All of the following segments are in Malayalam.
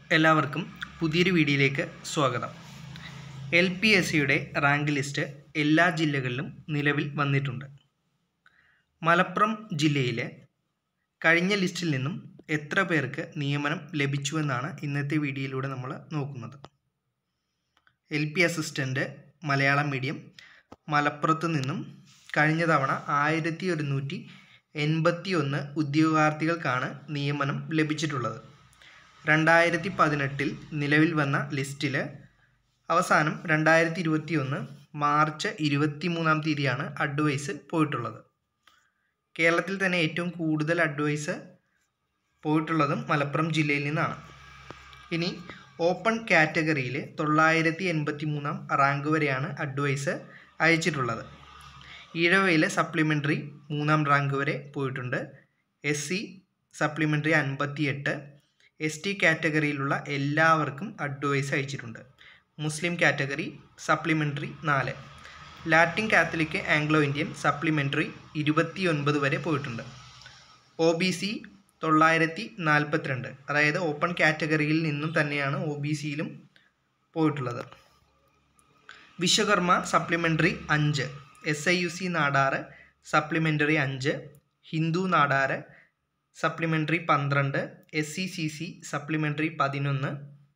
എല്ലാവർക്കും പുതിയൊരു വീഡിയോയിലേക്ക് സ്വാഗതം എൽ പി എസ് സിയുടെ റാങ്ക് ലിസ്റ്റ് എല്ലാ ജില്ലകളിലും നിലവിൽ വന്നിട്ടുണ്ട് മലപ്പുറം ജില്ലയിലെ കഴിഞ്ഞ ലിസ്റ്റിൽ നിന്നും എത്ര പേർക്ക് നിയമനം ലഭിച്ചുവെന്നാണ് ഇന്നത്തെ വീഡിയോയിലൂടെ നമ്മൾ നോക്കുന്നത് L P assistant Malayalam medium മലപ്പുറത്ത് നിന്നും കഴിഞ്ഞ തവണ ആയിരത്തി ഒരുന്നൂറ്റി എൺപത്തി ഒന്ന് ഉദ്യോഗാർത്ഥികൾക്കാണ് നിയമനം ലഭിച്ചിട്ടുള്ളത് രണ്ടായിരത്തി പതിനെട്ടിൽ നിലവിൽ വന്ന ലിസ്റ്റിൽ അവസാനം രണ്ടായിരത്തി ഇരുപത്തി ഒന്ന് മാർച്ച് ഇരുപത്തി മൂന്നാം തീയതിയാണ് അഡ്വൈസ് പോയിട്ടുള്ളത് കേരളത്തിൽ തന്നെ ഏറ്റവും കൂടുതൽ അഡ്വൈസ് പോയിട്ടുള്ളതും മലപ്പുറം ജില്ലയിൽ നിന്നാണ് ഇനി ഓപ്പൺ കാറ്റഗറിയിൽ തൊള്ളായിരത്തി എൺപത്തി മൂന്നാം റാങ്ക് വരെയാണ് അഡ്വൈസ് അയച്ചിട്ടുള്ളത് ഈഴവയിലെ സപ്ലിമെൻ്ററി മൂന്നാം റാങ്ക് വരെ പോയിട്ടുണ്ട് എസ് സി സപ്ലിമെൻ്ററി അൻപത്തി എട്ട് എസ് ടി കാറ്റഗറിയിലുള്ള എല്ലാവർക്കും അഡ്വൈസ് അയച്ചിട്ടുണ്ട് മുസ്ലിം കാറ്റഗറി സപ്ലിമെൻ്ററി നാല് Latin Catholic Anglo Indian supplementary ഇരുപത്തി ഒൻപത് വരെ പോയിട്ടുണ്ട് ഒ ബി സി തൊള്ളായിരത്തി നാൽപ്പത്തിരണ്ട് അതായത് ഓപ്പൺ കാറ്റഗറിയിൽ നിന്നും തന്നെയാണ് ഒ ബി സിയിലും പോയിട്ടുള്ളത് വിശ്വകർമ്മ സപ്ലിമെൻ്ററി അഞ്ച് S I U C Nadar supplementary അഞ്ച് ഹിന്ദു നാടാറ് സപ്ലിമെൻ്ററി പന്ത്രണ്ട് S C C C supplementary പതിനൊന്ന്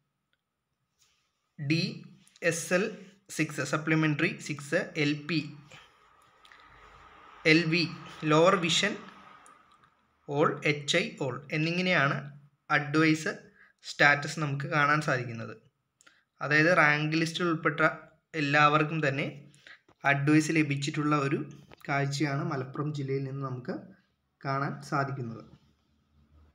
D S L six supplementary six L P L V lower vision O L H I O L എന്നിങ്ങനെയാണ് അഡ്വൈസ് സ്റ്റാറ്റസ് നമുക്ക് കാണാൻ സാധിക്കുന്നത് അതായത് റാങ്ക് ലിസ്റ്റിൽ ഉൾപ്പെട്ട എല്ലാവർക്കും തന്നെ അഡ്വൈസ് ലഭിച്ചിട്ടുള്ള ഒരു കാഴ്ചയാണ് മലപ്പുറം ജില്ലയിൽ നിന്ന് നമുക്ക് കാണാൻ സാധിക്കുന്നത്